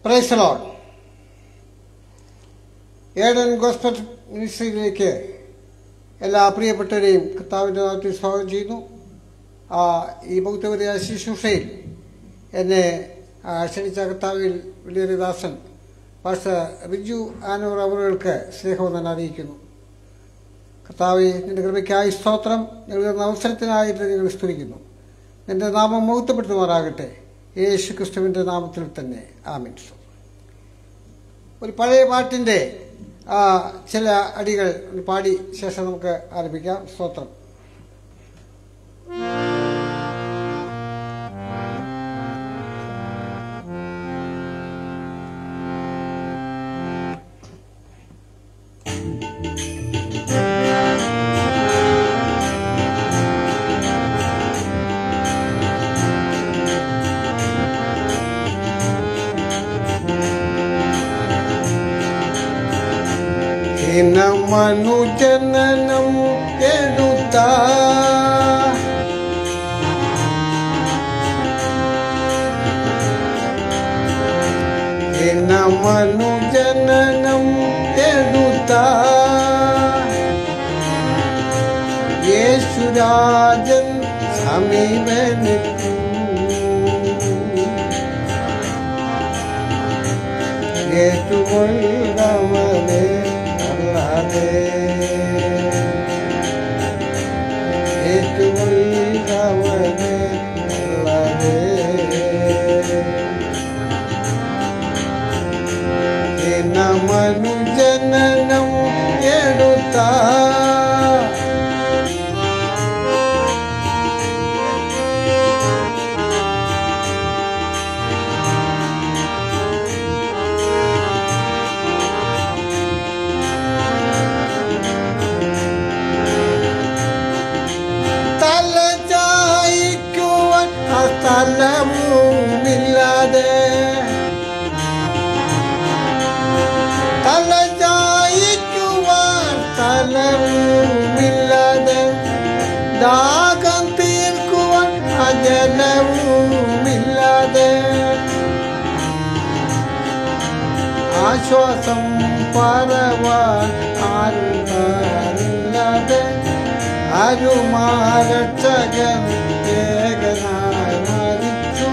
Price Lord Eden Gospel മിനിസ്ട്രിയിലേക്ക് എല്ലാ പ്രിയപ്പെട്ടവരെയും കർത്താവിൻ്റെ നാട്ടിൽ സ്വാഗതം ചെയ്യുന്നു ആ, ഈ ബൗദ്ധപരിയ ശുശ്രൂഷയിൽ എന്നെ ആ, ക്ഷണിച്ച കർത്താവിൽ വലിയൊരു ദാസൻ പാസ്റ്റർ റിജു ആനൂർ അവറുകൾക്ക് സ്നേഹം അറിയിക്കുന്നു കർത്താവെ നിന്റെ കൃപയ്ക്കായി സ്തോത്രം നൽകുന്ന അവസരത്തിനായിട്ട് ഞങ്ങൾ സ്തുതിക്കുന്നു നിന്റെ നാമം മുഹൂർത്തപ്പെടുത്തുമാറാകട്ടെ യേശു ക്രിസ്തുവിൻ്റെ നാമത്തിൽ തന്നെ ആമീൻ ഒരു പഴയ പാട്ടിൻ്റെ ആ, ചില അടികൾ ഒന്ന് പാടി ശേഷം നമുക്ക് ആരംഭിക്കാം സ്തോത്രം മനുജനനം എടുത്ത മനുജനനം എടുത്ത യേശുരാജൻ സമീപനിൽക്കൂ ഏറ്റുകൊള്ളവനെ അല്ലാതെ ഏറ്റുകൊള്ളവനെ അല്ലാതെ മനുജനനം എടുത്ത തല ചായ്ക്കുവാൻ ആ സ്ഥലവുമില്ലാതെ തല ചായ്ക്കുവാൻ സ്ഥലവുമില്ലാതെ ദാഹം തീർക്കുവാൻ അജലവുമില്ലാതെ ആശ്വാസം പറവാൻ ആരുമില്ലാതെ അരുമാരക്ഷകൻ ഏകനായി മരിച്ചു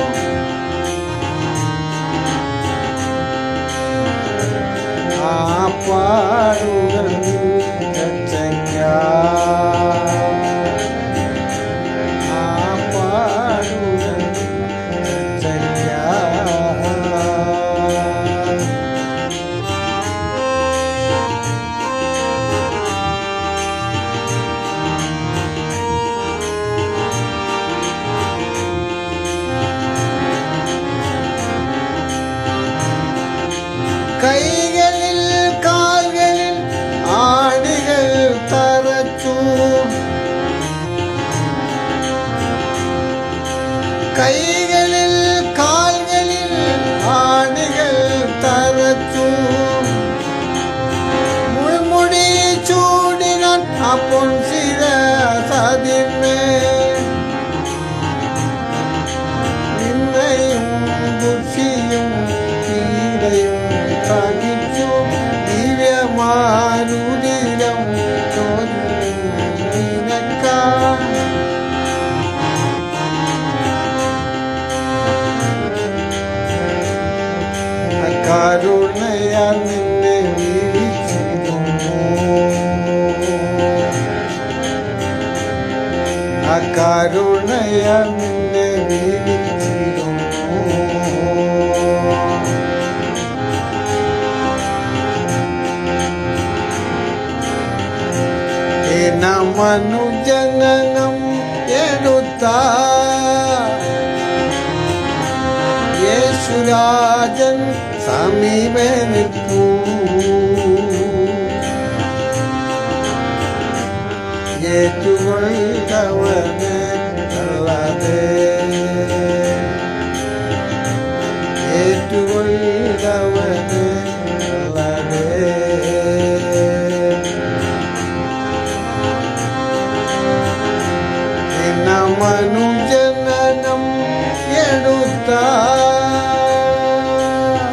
ആ പാടുകൾ രക്ഷയ്ക്കായി. ആ പാടുകൾ രക്ഷയ്ക്കായി. കൈകളിൽ കാൽകളിൽ ആണികൾ തറച്ചു കൈകളിൽ കാൽകളിൽ ആണികൾ തറച്ചു മുൾമുടി ചൂടിനാൻ അപ്പോൾ ശിര സതിന്മേ നിന്നയും ദുഷിയും പീഡയും സഹിച്ചു ദിവ്യമാരുതിരം നിനക്കാൻ കരുണയാൽ നിന്നെ വീഴിച്ചിരുന്നു കരുണയാൽ നിന്നെ വീഴിച്ചിരുന്നു മനുജനനം എടുത്ത യേശുരാജൻ സമീപനിൽപ്പൂ ഏറ്റുകൊള്ളവനെ അല്ലാതെ ഏറ്റുകൊള്ളവനെ അല്ലാതെ മനുജനനം എടുത്ത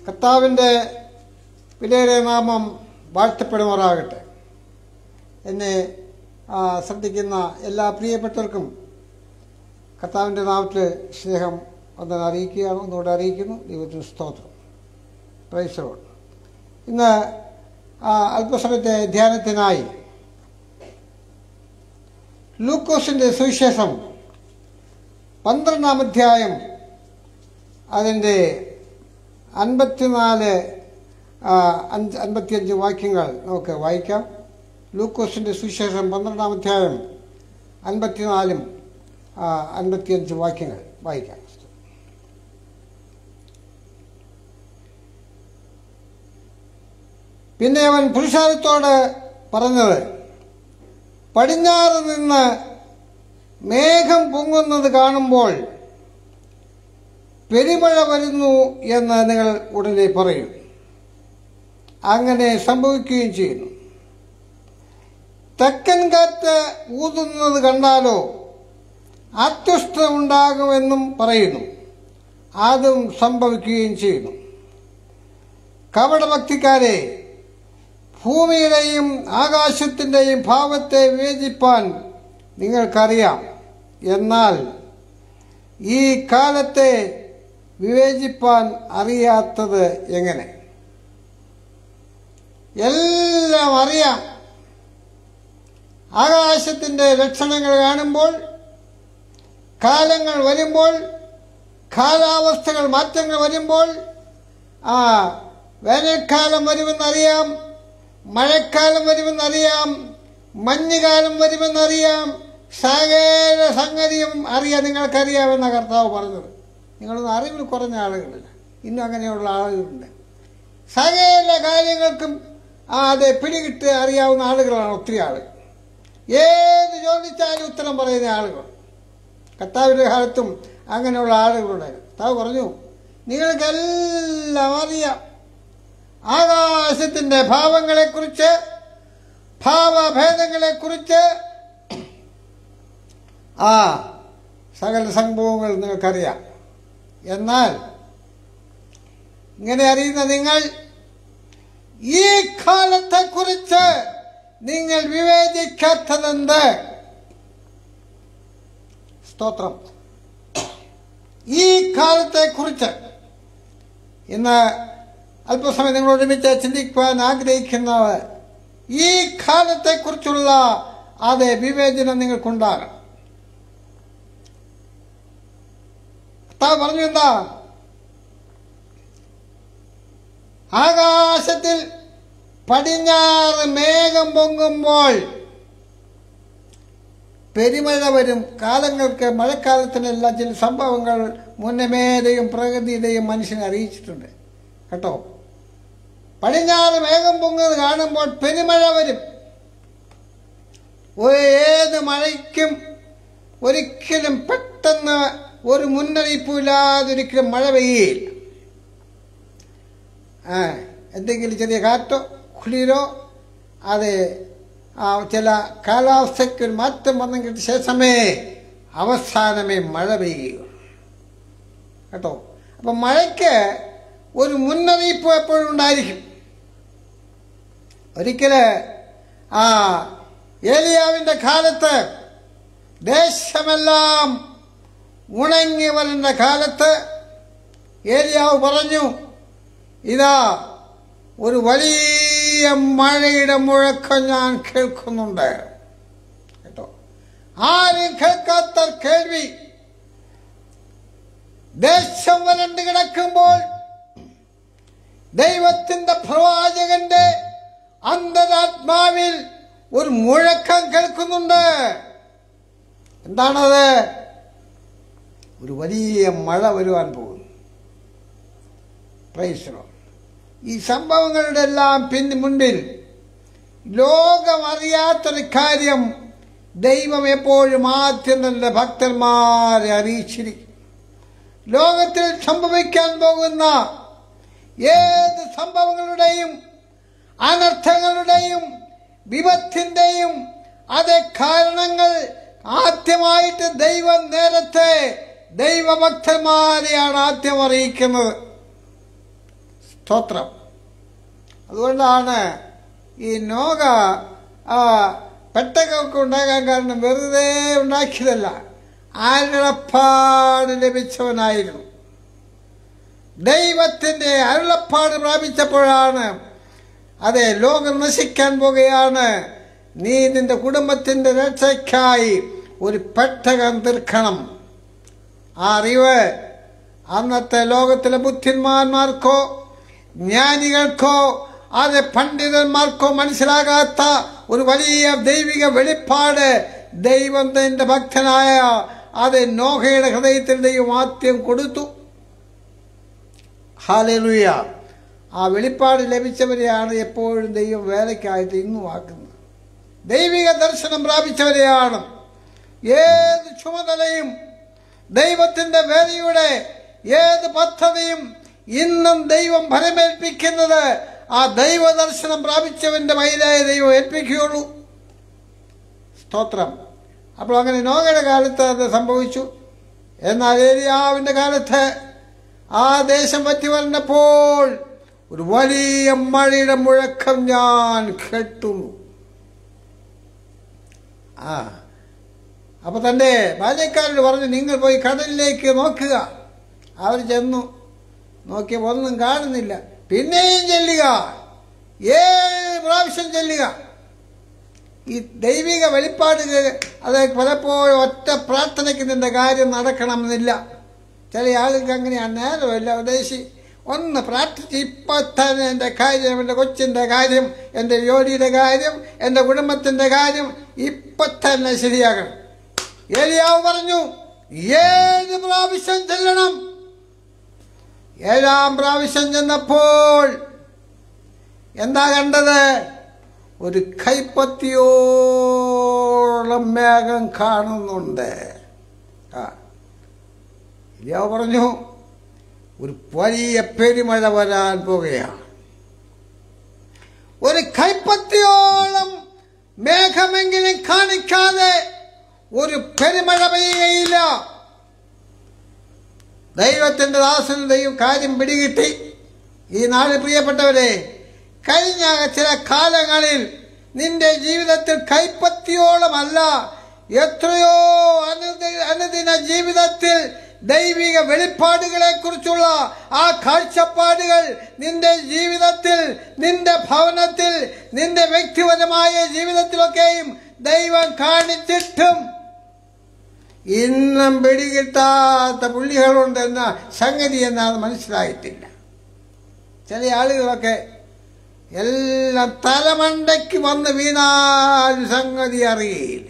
കർത്താവിൻ്റെ വിലയേറിയ നാമം വാഴ്ത്തപ്പെടുമാറാകട്ടെ എന്നെ ആ, ശ്രദ്ധിക്കുന്ന എല്ലാ പ്രിയപ്പെട്ടവർക്കും കർത്താവിൻ്റെ നാമത്തിൽ സ്നേഹം ഒന്ന് അറിയിക്കുകയാണ് ഒന്നുകൂടെ അറിയിക്കുന്നു ദൈവത്തിന് സ്തോത്രം പ്രൈസറോട് ഇന്ന് ആ, അല്പസമയത്തെ ധ്യാനത്തിനായി ലൂക്കോസിൻ്റെ സുവിശേഷം പന്ത്രണ്ടാം അധ്യായം അതിൻ്റെ അൻപത്തിനാല് ആ, അഞ്ച് അൻപത്തിയഞ്ച് വാക്യങ്ങൾ നമുക്ക് വായിക്കാം ലൂക്കോസിൻ്റെ സുവിശേഷം പന്ത്രണ്ടാം അധ്യായം അൻപത്തിനാലും ആ, അൻപത്തിയഞ്ച് വാക്യങ്ങൾ വായിക്കാം പിന്നെ അവൻ പുരുഷാരത്തോട് പറഞ്ഞത് പടിഞ്ഞാറ് നിന്ന് മേഘം പൊങ്ങുന്നത് കാണുമ്പോൾ പെരുമഴ വരുന്നു എന്ന് നിങ്ങൾ ഉടനെ പറയും അങ്ങനെ സംഭവിക്കുകയും ചെയ്യുന്നു തെക്കൻ കാറ്റ് ഊതുന്നത് കണ്ടാലോ അത്യുഷ്ടമുണ്ടാകുമെന്നും പറയുന്നു അതും സംഭവിക്കുകയും ചെയ്യുന്നു കപടഭക്തിക്കാരെ ഭൂമിയുടെയും ആകാശത്തിൻ്റെയും ഭാവത്തെ വിവേചിപ്പാൻ നിങ്ങൾക്കറിയാം എന്നാൽ ഈ കാലത്തെ വിവേചിപ്പാൻ അറിയാത്തത് എങ്ങനെ എല്ലാം അറിയാം ആകാശത്തിൻ്റെ ലക്ഷണങ്ങൾ കാണുമ്പോൾ കാലങ്ങൾ വരുമ്പോൾ കാലാവസ്ഥകൾ മാറ്റങ്ങൾ വരുമ്പോൾ ആ വേനൽക്കാലം വരുമെന്നറിയാം മഴക്കാലം വരുമെന്നറിയാം മഞ്ഞുകാലം വരുമെന്നറിയാം സകല സംഗതിയും അറിയാം നിങ്ങൾക്കറിയാമെന്ന കർത്താവ് പറഞ്ഞത് നിങ്ങളൊന്നും അറിവിൽ കുറഞ്ഞ ആളുകളില്ല ഇന്നും അങ്ങനെയുള്ള ആളുകളുണ്ട് സകല കാര്യങ്ങൾക്കും ആ അതെ പിടികിട്ട് അറിയാവുന്ന ആളുകളാണ് ഒത്തിരി ആളുകൾ ഏത് ചോദിച്ചാലും ഉത്തരം പറയുന്ന ആളുകൾ കർത്താവിൻ്റെ കാലത്തും അങ്ങനെയുള്ള ആളുകളുണ്ടായിരുന്നു കർത്താവ് പറഞ്ഞു നിങ്ങൾക്കെല്ലാം അറിയാം ആകാശത്തിൻ്റെ ഭാവങ്ങളെക്കുറിച്ച് ഭാവഭേദങ്ങളെക്കുറിച്ച് ആ സകല സംഭവങ്ങൾ നിങ്ങൾക്കറിയാം എന്നാൽ ഇങ്ങനെ അറിയുന്ന നിങ്ങൾ ഈ കാലത്തെക്കുറിച്ച് നിങ്ങൾ വിവേചിക്കാത്തതെന്ത് സ്തോത്രം ഈ കാലത്തെക്കുറിച്ച് ഇന്ന് അല്പസമയം നിങ്ങൾ ഒരുമിച്ച് ചിന്തിക്കുവാൻ ആഗ്രഹിക്കുന്നവർ ഈ കാലത്തെക്കുറിച്ചുള്ള അതേ വിവേചനം നിങ്ങൾക്കുണ്ടാകണം കർത്താവ് പറഞ്ഞു എന്താ ആകാശത്തിൽ പടിഞ്ഞാറ് മേഘം പൊങ്ങുമ്പോൾ പെരുമഴ വരും കാലങ്ങൾക്ക് മഴക്കാലത്തിനെല്ലാം ചില സംഭവങ്ങൾ മുന്നമേരെയും പ്രകൃതിയുടെയും മനുഷ്യനെ അറിയിച്ചിട്ടുണ്ട് കേട്ടോ പടിഞ്ഞാറ് മേഘം പൊങ്ങുന്നത് കാണുമ്പോൾ പെരുമഴ വരും ഒരു ഏത് മഴയ്ക്കും ഒരിക്കലും പെട്ടെന്ന് ഒരു മുന്നറിയിപ്പുമില്ലാതെ ഒരിക്കലും മഴ പെയ്യുകയില്ല ആ എന്തെങ്കിലും ചെറിയ കാറ്റോ കുളിരോ അത് ആ ചില കാലാവസ്ഥയ്ക്ക് ഒരു മാറ്റം വന്നെങ്കിൽ ശേഷമേ അവസാനമേ മഴ പെയ്യുകയുള്ളൂ കേട്ടോ അപ്പം മഴയ്ക്ക് ഒരു മുന്നറിയിപ്പ് എപ്പോഴും ഉണ്ടായിരിക്കും ഒരിക്കല് ആ ഏലിയാവിൻ്റെ കാലത്ത് ദേശമെല്ലാം ഉണങ്ങി വരുന്ന കാലത്ത് ഏലിയാവ് പറഞ്ഞു ഇതാ ഒരു വലിയ മഴയുടെ മുഴക്കം ഞാൻ കേൾക്കുന്നുണ്ട് കേട്ടോ ആരും കേൾക്കാത്ത കേൾവി ദേശം വരണ്ട് കിടക്കുമ്പോൾ ദൈവത്തിന്റെ പ്രവാചകന്റെ അന്തരാത്മാവിൽ ഒരു മുഴക്കം കേൾക്കുന്നുണ്ട് എന്താണത് ഒരു വലിയ മഴ വരുവാൻ പോകുന്നു പ്രൈസറോ ഈ സംഭവങ്ങളുടെ എല്ലാം പിൻ മുൻപിൽ ലോകം അറിയാത്തൊരു കാര്യം ദൈവം എപ്പോഴും ആദ്യം തന്റെ ഭക്തന്മാരെ അറിയിച്ചിരിക്കും ലോകത്തിൽ സംഭവിക്കാൻ പോകുന്ന ഏത് സംഭവങ്ങളുടെയും അനർത്ഥങ്ങളുടെയും വിപത്തിൻ്റെയും അതേ കാരണങ്ങൾ ആദ്യമായിട്ട് ദൈവം നേരത്തെ ദൈവഭക്തന്മാരെയാണ് ആദ്യം അറിയിക്കുന്നത് സ്തോത്രം അതുകൊണ്ടാണ് ഈ നോക ആ പെട്ടകമൊക്കെ ഉണ്ടാകാൻ കാരണം വെറുതെ ഉണ്ടാക്കിയതല്ല അരുളപ്പാട് ലഭിച്ചവനായിരുന്നു ദൈവത്തിന്റെ അരുളപ്പാട് പ്രാപിച്ചപ്പോഴാണ് അതെ ലോകം നശിക്കാൻ പോകുകയാണ് നീ നിന്റെ കുടുംബത്തിന്റെ രക്ഷയ്ക്കായി ഒരു പെട്ടകം തീർക്കണം ആ അറിവ് അന്നത്തെ ലോകത്തിലെ ബുദ്ധിന്മാന്മാർക്കോ ജ്ഞാനികൾക്കോ അത് പണ്ഡിതന്മാർക്കോ മനസ്സിലാകാത്ത ഒരു വലിയ ദൈവിക വെളിപ്പാട് ദൈവം തന്റെ ഭക്തനായ അത് നോഹയുടെ ഹൃദയത്തിൽ ദൈവം ആദ്യം കൊടുത്തു ഹാലലുയ ആ വെളിപ്പാട് ലഭിച്ചവരെയാണ് എപ്പോഴും ദൈവം വേലയ്ക്കായിട്ട് ഇന്നും ആക്കുന്നത് ദൈവിക ദർശനം പ്രാപിച്ചവരെയാണ് ഏത് ചുമതലയും ദൈവത്തിന്റെ വേലയുടെ ഏത് പദ്ധതിയും ഇന്നും ദൈവം ഫലമേൽപ്പിക്കുന്നത് ആ ദൈവ ദർശനം പ്രാപിച്ചവന്റെ മയിലായ ദൈവം ഏൽപ്പിക്കുകയുള്ളൂ സ്തോത്രം അപ്പോൾ അങ്ങനെ നോകയുടെ കാലത്ത് അത് സംഭവിച്ചു എന്നാൽ ഏലിയാവിന്റെ കാലത്ത് ആ ദേശം പറ്റി വന്നപ്പോൾ ഒരു വലിയ മഴയുടെ മുഴക്കം ഞാൻ കേട്ടു ആ അപ്പൊ തന്റെ ബാല്യക്കാരോട് പറഞ്ഞു നിങ്ങൾ പോയി കടലിലേക്ക് നോക്കുക അവർ ചെന്നു നോക്കിയപ്പോൾ ഒന്നും കാണുന്നില്ല പിന്നെയും ചെല്ലുക ഏഴ് പ്രാവശ്യം ചെല്ലുക ഈ ദൈവിക വെളിപ്പാട് അത് പലപ്പോഴും ഒറ്റ പ്രാർത്ഥനയ്ക്ക് നിന്റെ കാര്യം നടക്കണമെന്നില്ല ചില ആളുകൾക്ക് അങ്ങനെയാണ് നേരമല്ല ഉദ്ദേശി ഒന്ന് പ്രാർത്ഥിച്ച് ഇപ്പം തന്നെ എൻ്റെ കാര്യം എൻ്റെ കൊച്ചിൻ്റെ കാര്യം എൻ്റെ ജോലിയുടെ കാര്യം എൻ്റെ കുടുംബത്തിൻ്റെ കാര്യം ഇപ്പം തന്നെ ശരിയാകണം ഏലിയാവ് പറഞ്ഞു ഏഴ് പ്രാവശ്യം ചെല്ലണം ഏഴാം പ്രാവശ്യം ചെന്നപ്പോൾ എന്താ കണ്ടത് ഒരു കൈപ്പത്തിയോളം മേഘം കാണുന്നുണ്ട് ആ ഇലിയാവ് പറഞ്ഞു ഒരു വലിയ പെരുമഴ വരാൻ പോകുകയാണ് ഒരു കൈപ്പത്തിയോളം മേഘമെങ്കിലും കാണിക്കാതെ ഒരു പെരുമഴ പെയ്യുകയില്ല ദൈവത്തിന്റെ ദാസന് ദൈവം കാര്യം പിടികിട്ടി ഈ നാളിൽ പ്രിയപ്പെട്ടവരെ കഴിഞ്ഞ ചില കാലങ്ങളിൽ നിന്റെ ജീവിതത്തിൽ കൈപ്പത്തിയോളമല്ല എത്രയോ അനുദി- അനുദിന ജീവിതത്തിൽ ദൈവിക വെളിപ്പാടുകളെ കുറിച്ചുള്ള ആ കാഴ്ചപ്പാടുകൾ നിന്റെ ജീവിതത്തിൽ നിന്റെ ഭവനത്തിൽ നിന്റെ വ്യക്തിപരമായ ജീവിതത്തിലൊക്കെയും ദൈവം കാണിച്ചിട്ടും ഇന്നും പിടികിട്ടാത്ത പുള്ളികളുണ്ടെന്ന സംഗതി എന്നാണ് മനസ്സിലായിട്ടില്ല ചില ആളുകളൊക്കെ എല്ലാം തലമണ്ടയ്ക്ക് വന്ന് വീണാൽ സംഗതി അറിയില്ല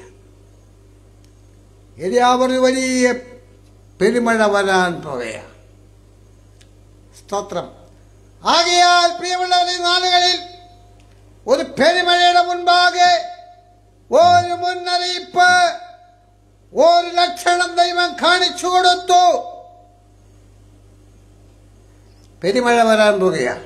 എലിയാവൊരു വലിയ പെരുമഴ വരാൻ പോകുകയാണ് സ്തോത്രം ആകയാൽ പ്രിയമുള്ളവരെ ഈ നാളുകളിൽ ഒരു പെരുമഴയുടെ മുൻപാകെ ഒരു മുന്നറിയിപ്പ് ഒരു ലക്ഷണം ദൈവം കാണിച്ചു കൊടുത്തു പെരുമഴ വരാൻ പോകുകയാണ്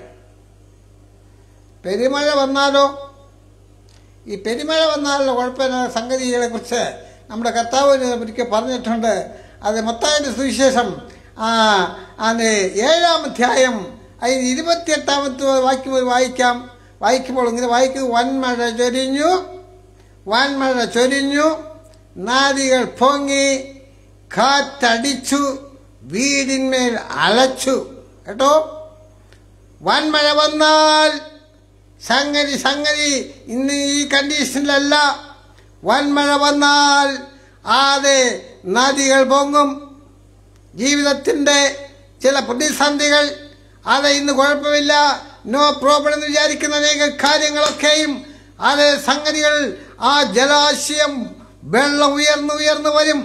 പെരുമഴ വന്നാലോ ഈ പെരുമഴ വന്നാലുള്ള കുഴപ്പമില്ല സംഗതികളെ കുറിച്ച് നമ്മുടെ കർത്താവ് ഒരിക്കൽ പറഞ്ഞിട്ടുണ്ട് അത് മത്തായുടെ സുവിശേഷം ആ അത് ഏഴാം അധ്യായം അതിന് ഇരുപത്തിയെട്ടാമത്തെ വാക്യം വായിക്കാം വായിക്കുമ്പോൾ ഇങ്ങനെ വായിക്കുന്നത് വൻമഴ ചൊരിഞ്ഞു വൻമഴ ചൊരിഞ്ഞു നാദികൾ പൊങ്ങി കാറ്റടിച്ചു വീടിന്മേൽ അലച്ചു കേട്ടോ വൻമഴ വന്നാൽ സംഗതി സംഗതി ഇന്ന് ഈ കണ്ടീഷനിലല്ല വൻമഴ വന്നാൽ ആതെ നദികൾ പൊങ്ങും ജീവിതത്തിൻ്റെ ചില പ്രതിസന്ധികൾ അത് ഇന്ന് കുഴപ്പമില്ല നോ പ്രോബ്ലം എന്ന് വിചാരിക്കുന്ന അനേക കാര്യങ്ങളൊക്കെയും അത് സംഗതികൾ ആ ജലാശയം വെള്ളം ഉയർന്നു ഉയർന്നു വരും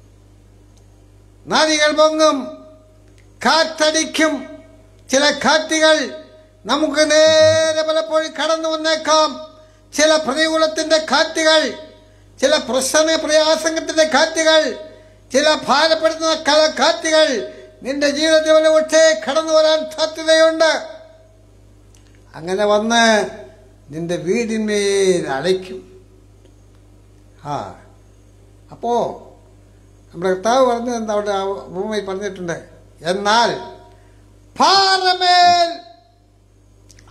നദികൾ പൊങ്ങും കാറ്റടിക്കും ചില കാറ്റുകൾ നമുക്ക് നേരെ പലപ്പോഴും കടന്നു വന്നേക്കാം ചില പ്രതികൂലത്തിന്റെ കാറ്റുകൾ ചില പ്രശ്ന പ്രയാസത്തിന്റെ കാറ്റുകൾ ചില ഭാരപ്പെടുത്തുന്ന കല കാറ്റുകൾ നിന്റെ ജീവിതത്തിൽ വല്ല പക്ഷേ കടന്നു വരാൻ സാധ്യതയുണ്ട് അങ്ങനെ വന്ന് നിന്റെ വീടിന്മേൽ അടയ്ക്കും ആ അപ്പോ നമ്മുടെ കർത്താവ് പറഞ്ഞത് എന്താ അവിടെ ആ ഭൂമിയിൽ പറഞ്ഞിട്ടുണ്ട് എന്നാൽ പാറമേൽ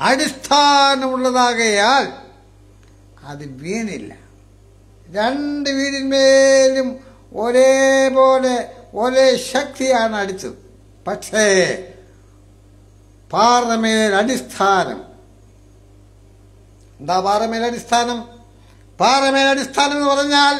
അടിസ്ഥാനമുള്ളതാകയാൽ അത് വീണില്ല രണ്ട് വീടിന്മേലും ഒരേപോലെ ഒരേ ശക്തിയാണ് അടിച്ചത് പക്ഷേ പാറമേൽ അടിസ്ഥാനം എന്താ പാറമേൽ അടിസ്ഥാനം പാറമേൽ അടിസ്ഥാനം എന്ന് പറഞ്ഞാൽ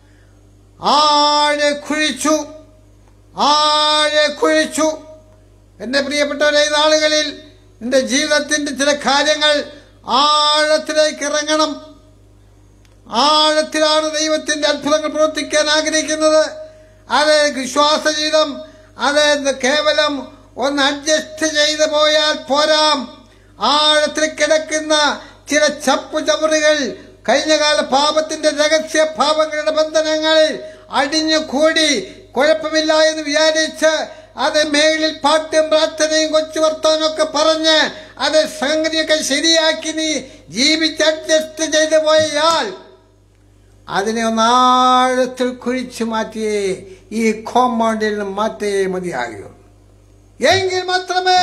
ആഴെ കുഴിച്ചു ആഴെ കുഴിച്ചു എൻ്റെ പ്രിയപ്പെട്ടവരെ ഈ നാളുകളിൽ നിന്റെ ജീവിതത്തിൻ്റെ ചില കാര്യങ്ങൾ ആഴത്തിലേക്ക് ഇറങ്ങണം ആഴത്തിലാണ് ദൈവത്തിന്റെ അത്ഭുതങ്ങൾ പ്രവർത്തിക്കാൻ ആഗ്രഹിക്കുന്നത് അത് വിശ്വാസ ജീവിതം അത് കേവലം ഒന്ന് അഡ്ജസ്റ്റ് ചെയ്ത് പോയാൽ പോരാം ആഴത്തിൽ കിടക്കുന്ന ചില ചപ്പു ചവറുകൾ കഴിഞ്ഞകാല പാപത്തിന്റെ രഹസ്യ പാപങ്ങളുടെ ബന്ധനങ്ങളിൽ അടിഞ്ഞു കൂടി കുഴപ്പമില്ല എന്ന് വിചാരിച്ച് അത് മേളിൽ പാട്ടും പ്രാർത്ഥനയും കൊച്ചു വർത്താനൊക്കെ പറഞ്ഞ് അത് സംഗതിയൊക്കെ ശരിയാക്കി നീ ജീവിച്ച് അഡ്ജസ്റ്റ് ചെയ്തു പോയാൽ അതിനെ ഒന്ന് ആഴത്തിൽ കുഴിച്ചു മാറ്റിയേ ഈ കോമ്പൗണ്ടിൽ നിന്ന് മാറ്റിയേ മതിയാകൂ എങ്കിൽ മാത്രമേ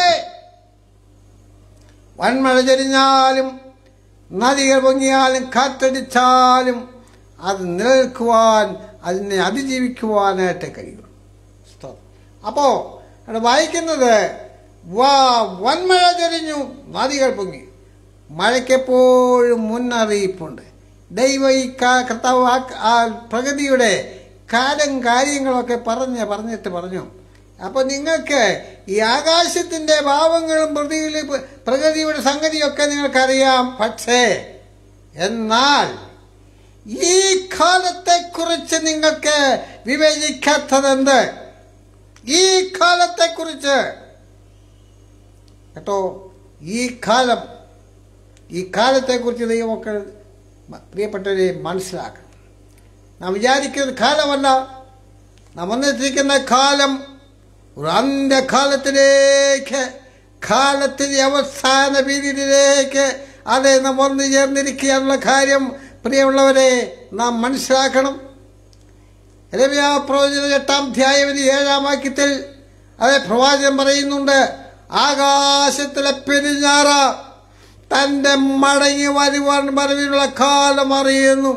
വൻമഴ ചൊരിഞ്ഞാലും നദികൾ പൊങ്ങിയാലും കാറ്റടിച്ചാലും അത് നിലനിൽക്കുവാൻ അതിനെ അതിജീവിക്കുവാനായിട്ട് കഴിയും അപ്പോ അവിടെ വായിക്കുന്നത് വാ വൻമഴ ചൊരിഞ്ഞു നദികൾ പൊങ്ങി മഴയ്ക്കെപ്പോഴും മുന്നറിയിപ്പുണ്ട് ദൈവ ഈ കാ- കർത്താവ് ആ- ആ പ്രകൃതിയുടെ കാലം കാര്യങ്ങളൊക്കെ പറഞ്ഞ് പറഞ്ഞിട്ട് പറഞ്ഞു അപ്പൊ നിങ്ങൾക്ക് ഈ ആകാശത്തിന്റെ ഭാവങ്ങളും പ്രതികളി പ്രകൃതിയുടെ സംഗതിയൊക്കെ നിങ്ങൾക്കറിയാം പക്ഷേ എന്നാൽ ഈ കാലത്തെക്കുറിച്ച് നിങ്ങൾക്ക് വിവേചിക്കാത്തതെന്ത് ഈ കാലത്തെക്കുറിച്ച് കേട്ടോ ഈ കാലം ഈ കാലത്തെക്കുറിച്ച് ദൈവമക്കൾ പ്രിയപ്പെട്ടവരെ മനസ്സിലാക്കണം നാം വിചാരിക്കുന്ന കാലമല്ല നാം വന്നെത്തിയിരിക്കുന്ന കാലം ഒരു അന്ത്യകാലത്തിലേക്ക് കാലത്തിന്റെ അവസാന പീരീഡിലേക്ക് അതെ നാം വന്നു ചേർന്നിരിക്കുകയുള്ള കാര്യം പ്രിയമുള്ളവരെ നാം മനസ്സിലാക്കണം രമ്യ പ്രവചന എട്ടാം അധ്യായത്തിന് ഏഴാം വാക്യത്തിൽ അതെ പ്രവാചകൻ പറയുന്നുണ്ട് ആകാശത്തിലെ പെരിഞ്ഞാറ തന്റെ മടങ്ങി വരുവാൻ വരവിനുള്ള കാലം അറിയുന്നു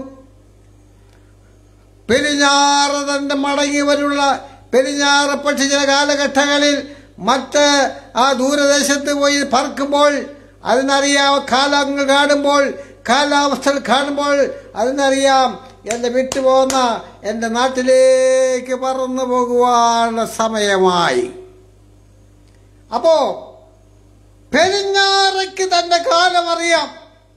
പെരിഞ്ഞാറ് തന്റെ മടങ്ങി വരുള്ള പെരിഞ്ഞാറ് പക്ഷി ചില കാലഘട്ടങ്ങളിൽ മറ്റ് ആ ദൂരദേശത്ത് പോയി പറക്കുമ്പോൾ അതിനറിയാം കാലങ്ങൾ കാണുമ്പോൾ കാലാവസ്ഥകൾ കാണുമ്പോൾ അതിനറിയാം എന്നെ വിട്ടുപോകുന്ന എൻ്റെ നാട്ടിലേക്ക് പറന്നു പോകുവാനുള്ള സമയമായി അപ്പോ പെരിഞ്ഞാറയ്ക്ക് തന്റെ കാലം അറിയാം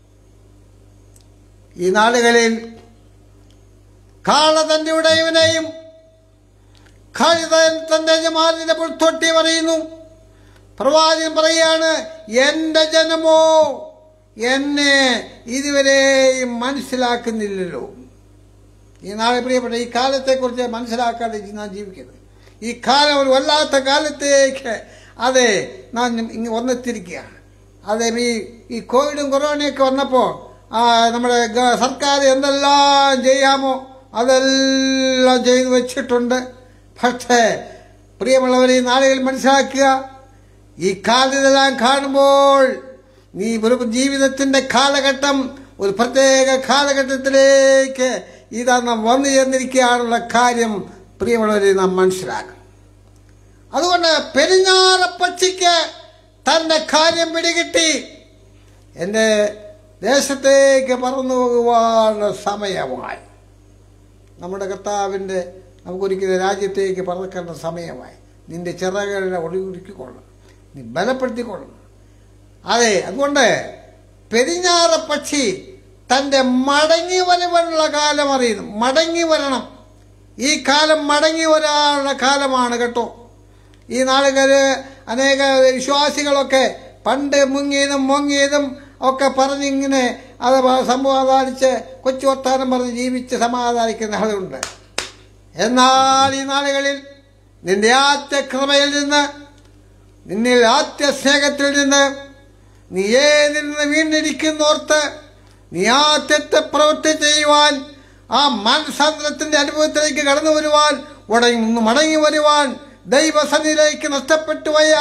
ഈ നാളുകളിൽ കാള തന്റെ ഉടയവനെയും കഴുതൻ തന്റെ യജമാലിന്റെ പുൽത്തൊട്ടി പറയുന്നു പ്രവാചകൻ പറയാണ് എന്റെ ജനമോ എന്നെ ഇതുവരെയും മനസ്സിലാക്കുന്നില്ലല്ലോ ഈ നാളെ പ്രിയപ്പെട്ട ഈ കാലത്തെക്കുറിച്ച് മനസ്സിലാക്കാതെ നാം ജീവിക്കുന്നത് ഈ കാലം ഒരു വല്ലാത്ത കാലത്തേക്ക് അതെ നാം ഇങ്ങ് വന്നെത്തിരിക്കുകയാണ് അതെ ഈ ഈ കോവിഡും കൊറോണയൊക്കെ വന്നപ്പോൾ ആ നമ്മുടെ ഗ- സർക്കാർ എന്തെല്ലാം ചെയ്യാമോ അതെല്ലാം ചെയ്തു വെച്ചിട്ടുണ്ട് പക്ഷേ പ്രിയമുള്ളവരെ ഈ നാളുകൾ മനസ്സിലാക്കുക ഈ കാലിതെല്ലാം കാണുമ്പോൾ നീ ഒരു ജീവിതത്തിന്റെ കാലഘട്ടം ഒരു പ്രത്യേക കാലഘട്ടത്തിലേക്ക് ഇതാ നാം വന്നു ചേർന്നിരിക്കുകയാണുള്ള കാര്യം പ്രിയമുള്ളവരെ നാം മനസ്സിലാക്കണം അതുകൊണ്ട് പെരിഞ്ഞാറപ്പച്ചിക്ക് തന്റെ കാര്യം പിടികിട്ടി എൻ്റെ ദേശത്തേക്ക് പറന്നു പോകുവാനുള്ള സമയമായി നമ്മുടെ കർത്താവിൻ്റെ നമുക്കൊരിക്കലും രാജ്യത്തേക്ക് പറക്കേണ്ട സമയമായി നിന്റെ ചിറകളെ ഒളിയൊരുക്കിക്കൊള്ളണം നീ ബലപ്പെടുത്തിക്കൊള്ളണം അതെ അതുകൊണ്ട് പെരിഞ്ഞാറ പക്ഷി തൻ്റെ മടങ്ങി വരവനുള്ള കാലം അറിയുന്നു മടങ്ങി വരണം ഈ കാലം മടങ്ങി വരാനുള്ള കാലമാണ് കേട്ടോ ഈ നാളുകളിൽ അനേക വിശ്വാസികളൊക്കെ പണ്ട് മുങ്ങിയതും മുങ്ങിയതും ഒക്കെ പറഞ്ഞിങ്ങനെ അത് സമാധാനിച്ച് കൊച്ചു വർത്താനം പറഞ്ഞ് ജീവിച്ച് സമാധാനിക്കുന്ന ആളുണ്ട് എന്നാൽ ഈ നാളുകളിൽ നിന്റെ ആദ്യ കൃപയിൽ നിന്ന് നിന്നിൽ ആദ്യ സ്നേഹത്തിൽ നിന്ന് നീ ഏതിൽ നിന്ന് വീണ്ടിരിക്കുന്നോർത്ത് നീ ആദ്യത്തെ പ്രവൃത്തി ചെയ്യുവാൻ ആ മാനസാന്തരത്തിന്റെ അനുഭവത്തിലേക്ക് കടന്നു വരുവാൻ ഉടങ്ങി മടങ്ങി വരുവാൻ ദൈവസന്നിധിയിലേക്ക് നഷ്ടപ്പെട്ടു പോയ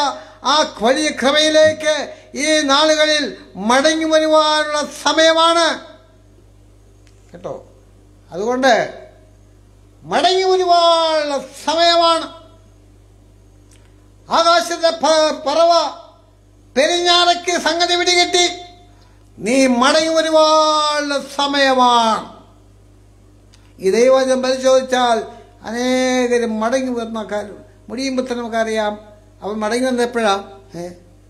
ആ വലിയ കൃപയിലേക്ക് ഈ നാളുകളിൽ മടങ്ങി വരുവാനുള്ള സമയമാണ് കേട്ടോ അതുകൊണ്ട് മടങ്ങി വരുവാനുള്ള സമയമാണ് ആകാശത്തെ പ- പറവ പെരിഞ്ഞാറയ്ക്ക് സംഗതി പിടികിട്ടി നീ മടങ്ങി വരുവാനുള്ള സമയമാണ് ഈ ദൈവവചനം പരിശോധിച്ചാൽ അനേകരും മടങ്ങി വരുന്ന കാര്യം മുടിയുമ്പോൾ തന്നെ നമുക്കറിയാം അവൻ മടങ്ങി വന്നത് എപ്പോഴാണ് ഏ?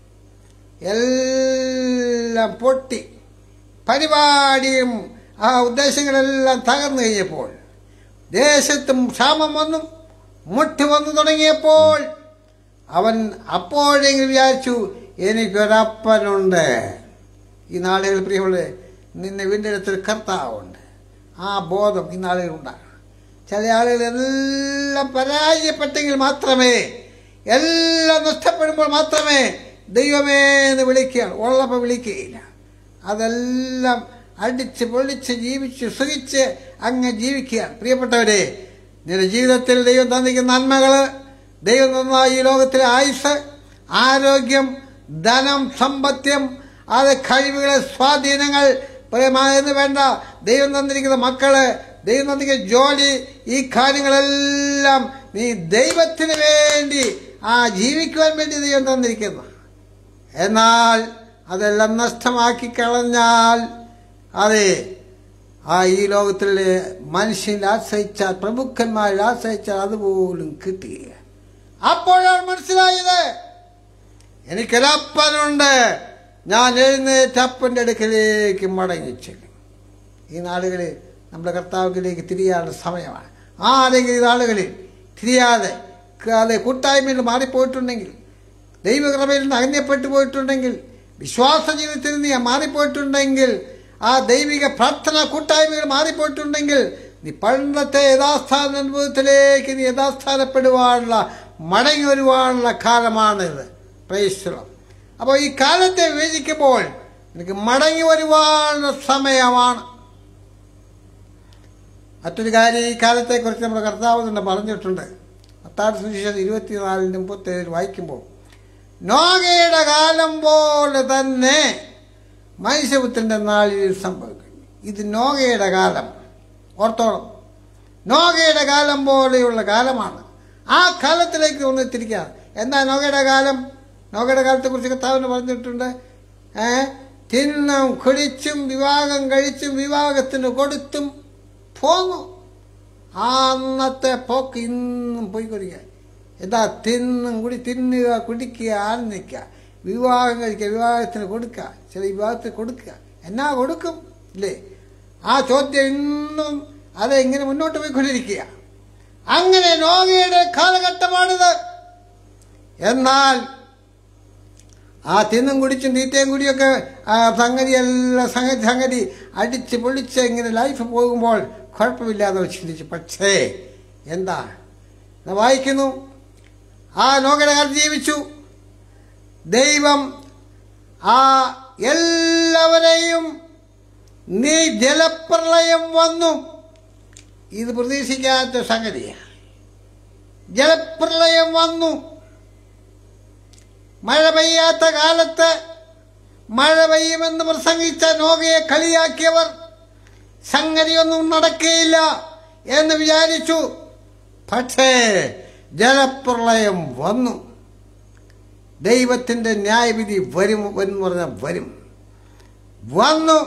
എല്ലാം പൊട്ടി പരിപാടിയും ആ ഉദ്ദേശങ്ങളെല്ലാം തകർന്നു കഴിഞ്ഞപ്പോൾ ദേശത്തും ക്ഷാമം വന്നു മുട്ടി വന്നു തുടങ്ങിയപ്പോൾ അവൻ അപ്പോഴെങ്കിലും വിചാരിച്ചു എനിക്കൊരപ്പനുണ്ട് ഈ നാളുകൾ പ്രിയമുള്ള നിന്നെ വീണ്ടെടുത്തൊരു ഒരു കർത്താവുണ്ട് ആ ബോധം ഈ നാളുകൾ ഉണ്ടാകണം ചില ആളുകൾ എല്ലാം പരാജയപ്പെട്ടെങ്കിൽ മാത്രമേ എല്ലാം നഷ്ടപ്പെടുമ്പോൾ മാത്രമേ ദൈവമേ എന്ന് വിളിക്കുകയാണ് ഉള്ളപ്പോൾ വിളിക്കുകയില്ല അതെല്ലാം അടിച്ച് പൊളിച്ച് ജീവിച്ച് സുഖിച്ച് അങ്ങ് ജീവിക്കുകയാണ് പ്രിയപ്പെട്ടവരെ നിന്റെ ജീവിതത്തിൽ ദൈവം തന്നിരിക്കുന്ന നന്മകൾ ദൈവം തന്ന ഈ ലോകത്തിലെ ആയുസ് ആരോഗ്യം ധനം സമ്പത്യം അത് കഴിവുകളെ സ്വാധീനങ്ങൾ എന്ന് വേണ്ട ദൈവം തന്നിരിക്കുന്ന മക്കള് ദൈവം തന്നിരിക്കുന്ന ജോലി ഈ കാര്യങ്ങളെല്ലാം നീ ദൈവത്തിന് വേണ്ടി ആ ജീവിക്കുവാൻ വേണ്ടി ദൈവം തന്നിരിക്കുന്നു എന്നാൽ അതെല്ലാം നഷ്ടമാക്കി കളഞ്ഞാൽ അതെ ആ ഈ ലോകത്തിലെ മനുഷ്യനിൽ ആശ്രയിച്ചാൽ പ്രമുഖന്മാരിൽ ആശ്രയിച്ചാൽ അതുപോലും കിട്ടുക അപ്പോഴാണ് മനസ്സിലായത് എനിക്കൊരപ്പനുണ്ട് ഞാൻ എഴുന്നേറ്റ് അപ്പൻ്റെ അടുക്കലേക്ക് മടങ്ങിച്ചെല്ലും ഈ നാളുകളിൽ നമ്മുടെ കർത്താവിലേക്ക് തിരിയാനുള്ള സമയമാണ് ആരെങ്കിലും ഈ നാളുകളിൽ തിരിയാതെ അത് കൂട്ടായ്മയിൽ മാറിപ്പോയിട്ടുണ്ടെങ്കിൽ ദൈവകൃപയിൽ നിന്ന് അകഞ്ഞപ്പെട്ടു പോയിട്ടുണ്ടെങ്കിൽ വിശ്വാസ ജീവിതത്തിൽ നീ മാറിപ്പോയിട്ടുണ്ടെങ്കിൽ ആ ദൈവിക പ്രാർത്ഥന കൂട്ടായ്മകൾ മാറിപ്പോയിട്ടുണ്ടെങ്കിൽ നീ പണ്ടത്തെ യഥാസ്ഥാന അനുഭവത്തിലേക്ക് നീ യഥാസ്ഥാനപ്പെടുവാനുള്ള മടങ്ങി വരുവാനുള്ള കാലമാണിത് പ്രൈശ്വരം അപ്പോൾ ഈ കാലത്തെ വിവേചിക്കുമ്പോൾ എനിക്ക് മടങ്ങി വരുവാനുള്ള സമയമാണ് മറ്റൊരു കാര്യം ഈ കാലത്തെക്കുറിച്ച് നമ്മുടെ കർത്താവ് തന്നെ പറഞ്ഞിട്ടുണ്ട് പത്താറ് സുവിശേഷം ഇരുപത്തിനാലിന് മുപ്പത്തേഴിൽ വായിക്കുമ്പോൾ നോഗയുടെ കാലം പോലെ തന്നെ മനുഷ്യപുത്രൻ്റെ നാളിൽ സംഭവിക്കും ഇത് നോഗയുടെ കാലം ഓർത്തോളം നോഗയുടെ കാലം പോലെയുള്ള കാലമാണ് ആ കാലത്തിലേക്ക് ഒന്ന് തിരിക്കുക എന്താ നോഗയുടെ കാലം നോഗയുടെ കാലത്തെക്കുറിച്ച് കർത്താവിന് പറഞ്ഞിട്ടുണ്ട് ഏ തിന്നും കുടിച്ചും വിവാഹം കഴിച്ചും വിവാഹത്തിന് കൊടുത്തും പോന്നു ആ അന്നത്തെ പോക്ക് ഇന്നും പോയിക്കൊണ്ടിരിക്കുക എന്താ തിന്നും കുടി തിന്നുക കുടിക്കുക ആനന്ദിക്കുക വിവാഹം കഴിക്കുക വിവാഹത്തിന് കൊടുക്കുക ചില വിവാഹത്തിന് കൊടുക്കുക എന്നാ കൊടുക്കും ഇല്ലേ ആ ചോദ്യം ഇന്നും അത് ഇങ്ങനെ മുന്നോട്ട് പോയിക്കൊണ്ടിരിക്കുക അങ്ങനെ നോഗയുടെ കാലഘട്ടമാണിത് എന്നാൽ ആ തിന്നും കുടിച്ചും തീറ്റയും കുടിയൊക്കെ ആ സംഗതി എല്ലാം സംഗതി സംഗതി അടിച്ച് പൊളിച്ച് ഇങ്ങനെ ലൈഫ് പോകുമ്പോൾ കുഴപ്പമില്ലാതെ ചിന്തിച്ചു പക്ഷേ എന്താ ഞാൻ വായിക്കുന്നു ആ നോകയുടെ കാലത്ത് ജീവിച്ചു ദൈവം ആ എല്ലാവരെയും നീ ജലപ്രളയം വന്നു ഇത് പ്രതീക്ഷിക്കാത്ത സംഗതിയാണ് ജലപ്രളയം വന്നു മഴ പെയ്യാത്ത കാലത്ത് മഴ പെയ്യുമെന്ന് പ്രസംഗിച്ച നോകയെ കളിയാക്കിയവർ സംഗതിയൊന്നും നടക്കുകയില്ല എന്ന് വിചാരിച്ചു പക്ഷേ ജലപ്രളയം വന്നു ദൈവത്തിൻ്റെ ന്യായവിധി വരും എന്ന് പറഞ്ഞാൽ വരും വന്നു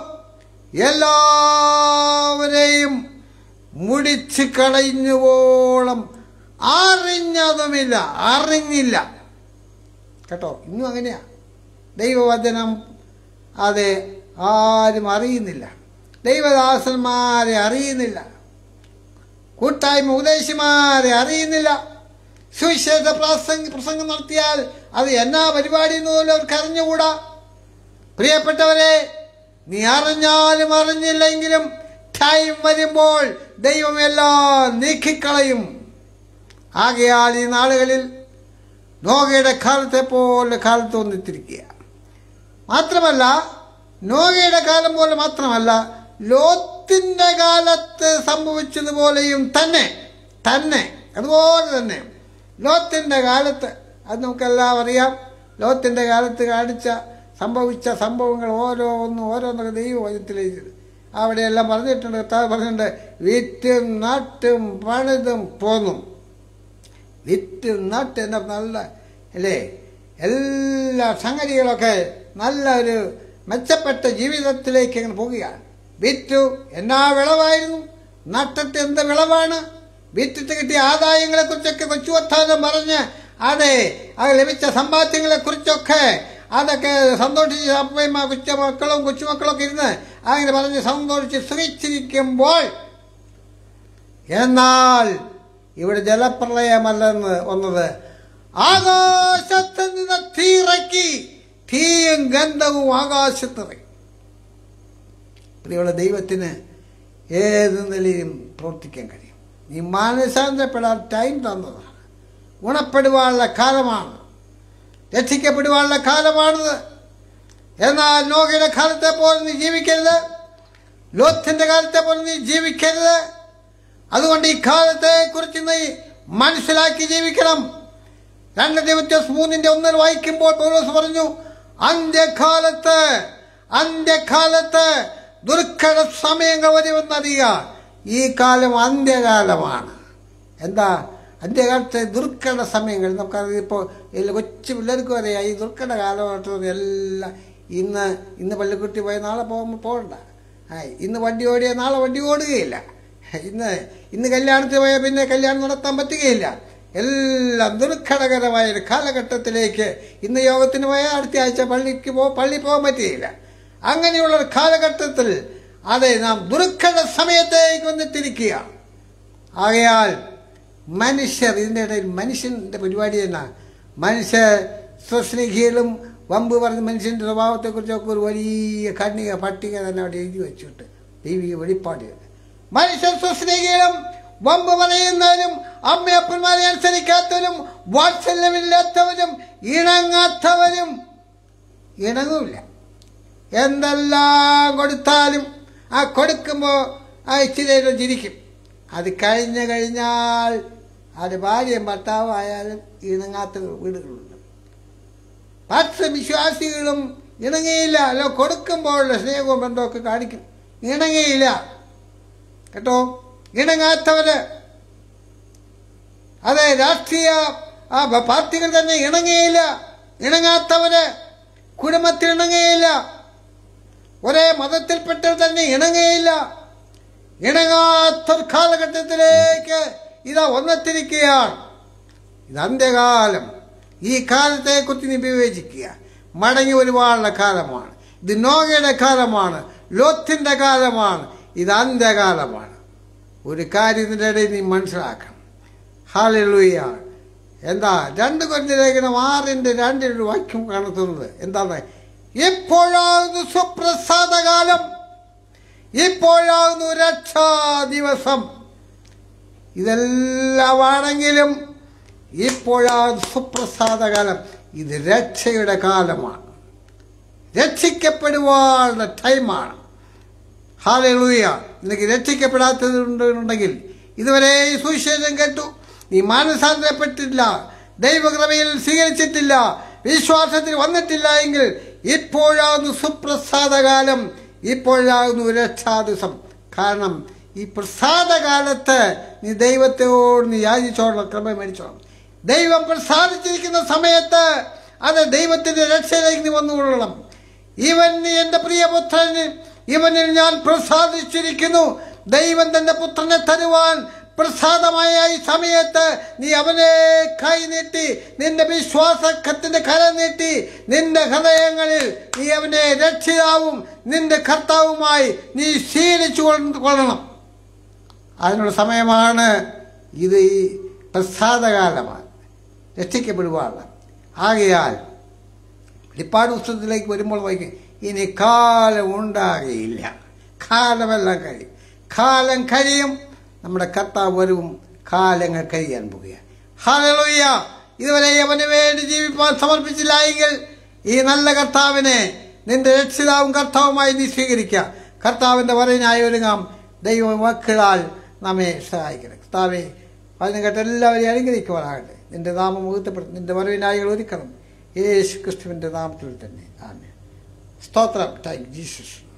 എല്ലാവരെയും മുടിച്ച് കളയുന്നുവോളം അറിഞ്ഞതുമില്ല അറിഞ്ഞില്ല കേട്ടോ ഇന്നും അങ്ങനെയാ ദൈവവചനം അതെ ആരും അറിയുന്നില്ല ദൈവദാസന്മാരെ അറിയുന്നില്ല കൂട്ടായ്മ ഉപദേശിമാരെ അറിയുന്നില്ല സുവിശേഷ പ്രസംഗ പ്രസംഗം നടത്തിയാൽ അത് എന്നാ പരിപാടി എന്ന് പോലും അവർക്ക് അറിഞ്ഞുകൂടാ പ്രിയപ്പെട്ടവരെ നീ അറിഞ്ഞാലും അറിഞ്ഞില്ലെങ്കിലും ടൈം വരുമ്പോൾ ദൈവം എല്ലാം നീക്കിക്കളയും ആകയാൽ ഈ നാളുകളിൽ നോഗയുടെ കാലത്തെ പോലെ കാലത്ത് വന്നിത്തിരിക്കുക മാത്രമല്ല നോഗയുടെ കാലം പോലെ മാത്രമല്ല ലോത്തിന്റെ കാലത്ത് സംഭവിച്ചതുപോലെയും തന്നെ തന്നെ അതുപോലെ തന്നെ ലോത്തിന്റെ കാലത്ത് അത് നമുക്കെല്ലാം അറിയാം ലോകത്തിൻ്റെ കാലത്ത് കാണിച്ച സംഭവിച്ച സംഭവങ്ങൾ ഓരോന്നും ഓരോന്നൊക്കെ ദൈവവചനത്തിലേക്ക് അവിടെയെല്ലാം പറഞ്ഞിട്ടുണ്ട് കർത്താവ് പറഞ്ഞിട്ടുണ്ട് വിറ്റും നാട്ടും പണിതും പോന്നും വിറ്റും നാട്ട് എന്ന നല്ല അല്ലേ എല്ലാ സംഗതികളൊക്കെ നല്ല ഒരു മെച്ചപ്പെട്ട ജീവിതത്തിലേക്ക് അങ്ങനെ പോവുകയാണ് വിറ്റു എന്നാ വിളവായിരുന്നു നട്ടത്തെ എന്ത് വിളവാണ് വിറ്റിട്ട് കിട്ടിയ ആദായങ്ങളെ കുറിച്ചൊക്കെ കൊച്ചുവർത്താനം പറഞ്ഞ് അതെ അത് ലഭിച്ച സമ്പാദ്യങ്ങളെ കുറിച്ചൊക്കെ അതൊക്കെ സന്തോഷിച്ച് അപ്പയമ്മ കൊച്ചുമക്കളും കൊച്ചുമക്കളൊക്കെ ഇരുന്ന് അങ്ങനെ പറഞ്ഞ് സന്തോഷിച്ച് സുഖിച്ചിരിക്കുമ്പോൾ എന്നാൽ ഇവിടെ ജലപ്രളയമല്ലെന്ന് വന്നത് ആകാശത്ത് നിന്ന് തീറക്കി തീയും ഗന്ധവും ആകാശത്തിറങ്ങി പ്രിയമുള്ള ദൈവത്തിന് ഏത് നിലയിലും പ്രവർത്തിക്കാൻ കഴിയും നീ മാനസാന്തരപ്പെടാൻ ടൈം തന്നതാണ് ഗുണപ്പെടുവാനുള്ള കാലമാണ് രക്ഷിക്കപ്പെടുവാനുള്ള കാലമാണിത് എന്നാൽ നോകയുടെ കാലത്തെ പോലെ നീ ജീവിക്കരുത് ലോത്തിന്റെ കാലത്തെ പോലെ നീ ജീവിക്കരുത് അതുകൊണ്ട് ഈ കാലത്തെ കുറിച്ച് നീ മനസ്സിലാക്കി ജീവിക്കണം രണ്ട് ദിവസം മൂന്നിന്റെ ഒന്നിൽ വായിക്കുമ്പോൾ പൗലോസ് പറഞ്ഞു അന്ത്യകാലത്ത് അന്ത്യകാലത്ത് ദുർഘട സമയങ്ങൾ വരുമെന്നറിയുക ഈ കാലം അന്ത്യകാലമാണ് എന്താ അന്ത്യകാലത്തെ ദുർഘട സമയങ്ങൾ നമുക്കറിയാം ഇപ്പോൾ എല്ലാ കൊച്ചു പിള്ളേർക്ക് അറിയാം ഈ ദുർഘട കാലഘട്ടം എല്ലാം ഇന്ന് ഇന്ന് പള്ളിക്കുട്ടി പോയി നാളെ പോകുമ്പോൾ പോകണ്ട ആ ഇന്ന് വണ്ടി ഓടിയാൽ നാളെ വണ്ടി ഓടുകയില്ല ഇന്ന് ഇന്ന് കല്യാണത്തിന് പോയാൽ പിന്നെ കല്യാണം നടത്താൻ പറ്റുകയില്ല എല്ലാം ദുർഘടകരമായ ഒരു കാലഘട്ടത്തിലേക്ക് ഇന്ന് യോഗത്തിന് പോയാൽ അടുത്ത ആഴ്ച പള്ളിക്ക് പോ പള്ളി പോകാൻ പറ്റുകയില്ല അങ്ങനെയുള്ള ഒരു കാലഘട്ടത്തിൽ അതെ നാം ദുർഘട സമയത്തേക്ക് വന്നെത്തിരിക്കുക ആകയാൽ മനുഷ്യർ ഇതിൻ്റെ ഇടയിൽ മനുഷ്യൻ്റെ പരിപാടി തന്നെ മനുഷ്യ സ്വസ്നേഹികളും വമ്പ് പറഞ്ഞ മനുഷ്യൻ്റെ സ്വഭാവത്തെക്കുറിച്ചൊക്കെ ഒരു വലിയ കണ്ണിക പട്ടിക തന്നെ അവിടെ എഴുതി വെച്ചിട്ട് ദൈവിക വെളിപ്പാട് മനുഷ്യർ സ്വസ്നേഹികളും വമ്പ് പറയുന്നവരും അമ്മയപ്പന്മാരെ അനുസരിക്കാത്തവരും വാത്സല്യമില്ലാത്തവരും ഇണങ്ങാത്തവരും ഇണങ്ങൂല എന്തെല്ലാം കൊടുത്താലും ആ കൊടുക്കുമ്പോൾ ആ ഇച്ചിരി ചിരിക്കും അത് കഴിഞ്ഞ് കഴിഞ്ഞാൽ അത് ഭാര്യയും ഭർത്താവും ആയാലും ഇണങ്ങാത്ത വീടുകളുണ്ട് പത്ത് വിശ്വാസികളും ഇണങ്ങിയില്ല അല്ലോ കൊടുക്കുമ്പോഴുള്ള സ്നേഹവും ബന്ധമൊക്കെ കാണിക്കും ഇണങ്ങിയില്ല കേട്ടോ ഇണങ്ങാത്തവര് അതെ രാഷ്ട്രീയ ആ പാർട്ടികൾ തന്നെ ഇണങ്ങിയില്ല ഇണങ്ങാത്തവര് കുടുംബത്തിൽ ഇണങ്ങുകയില്ല ഒരേ മതത്തിൽപ്പെട്ടവർ തന്നെ ഇണങ്ങുകയില്ല ഇണങ്ങാത്തൊരു കാലഘട്ടത്തിലേക്ക് ഇതാ വന്നെത്തിരിക്കുകയാണ് ഇത് അന്ത്യകാലം ഈ കാലത്തെക്കുറിച്ച് നീ വിവേചിക്കുക മടങ്ങി വരുവാനുള്ള കാലമാണ് ഇത് നോഗയുടെ കാലമാണ് ലോത്തിന്റെ കാലമാണ് ഇത് അന്ത്യകാലമാണ് ഒരു കാര്യത്തിൻ്റെ ഇടയിൽ നീ മനസ്സിലാക്കണം ഹാലൂയ എന്താ രണ്ട് കൊല്ലം ലേഖനം ആറിൻ്റെ രണ്ടിൽ വാക്യം കാണുന്നത് എന്താണ് ഇപ്പോഴാകുന്നു സുപ്രസാദകാലം ഇപ്പോഴാകുന്നു രക്ഷാ ദിവസം ഇതെല്ലാമാണെങ്കിലും ഇപ്പോഴാകുന്നു സുപ്രസാദകാലം ഇത് രക്ഷയുടെ കാലമാണ് രക്ഷിക്കപ്പെടുവാനുള്ള ടൈമാണ് ഹാലൂയ നിനക്ക് രക്ഷിക്കപ്പെടാത്തതുണ്ടെങ്കിൽ ഇതുവരെ ഈ സുവിശേഷം കേട്ടു നീ മാനസാന്തരപ്പെട്ടില്ല ദൈവകൃപയിൽ സ്വീകരിച്ചിട്ടില്ല വിശ്വാസത്തിൽ വന്നിട്ടില്ല എങ്കിൽ ഇപ്പോഴാകുന്നു സുപ്രസാദകാലം ഇപ്പോഴാകുന്നു രക്ഷാദിവസം കാരണം ഈ പ്രസാദകാലത്ത് നീ ദൈവത്തോട് നീ യാചിച്ചോളണം കൃപ മേടിച്ചോളണം ദൈവം പ്രസാദിച്ചിരിക്കുന്ന സമയത്ത് അത് ദൈവത്തിന്റെ രക്ഷയിലേക്ക് നീ വന്നുകൊള്ളണം ഇവൻ നീ എൻ്റെ പ്രിയപുത്രന് ഇവനിൽ ഞാൻ പ്രസാദിച്ചിരിക്കുന്നു ദൈവം തന്റെ പുത്രനെ തരുവാൻ പ്രസാദമായ ഈ സമയത്ത് നീ അവനെ കൈ നീട്ടി നിന്റെ വിശ്വാസത്തിന്റെ കര നീട്ടി നിന്റെ ഹൃദയങ്ങളിൽ നീ അവനെ രക്ഷിതാവും നിന്റെ കർത്താവുമായി നീ ശീലിച്ചു കൊള്ളണം അതിനുള്ള സമയമാണ് ഇത് ഈ പ്രസാദകാലമാണ് രക്ഷിക്കപ്പെടുവാണ് ആകയാൽ വെളിപ്പാട് പുസ്തകത്തിലേക്ക് വരുമ്പോൾ വായിക്കും ഇനി കാലം ഉണ്ടാകുകയില്ല കാലമെല്ലാം കഴിയും കാലം കഴിയും നമ്മുടെ കർത്താവ് വരും കാലങ്ങൾ കഴിയാൻ പോവുകയാണ് ഹാലലോയ്യ ഇതുവരെ അവന് വേണ്ടി ജീവിപ്പാൻ സമർപ്പിച്ചില്ല എങ്കിൽ ഈ നല്ല കർത്താവിനെ നിന്റെ രക്ഷിതാവും കർത്താവുമായി നീ സ്വീകരിക്കുക കർത്താവിൻ്റെ വരവിനായി ഒരുങ്ങാം ദൈവ വാക്കുകളാൽ നമ്മെ സഹായിക്കണം കർത്താവെ അതിന് കേട്ട എല്ലാവരെയും അനുഗ്രഹിക്കുവാനാകട്ടെ നിന്റെ നാമം മുഖത്തപ്പെടുത്തും നിന്റെ വരവിനായികൾ ഒരുക്കണം യേശു ക്രിസ്തുവിൻ്റെ നാമത്തിൽ തന്നെ ആമേ സ്തോത്രം താങ്ക് ജീസസ്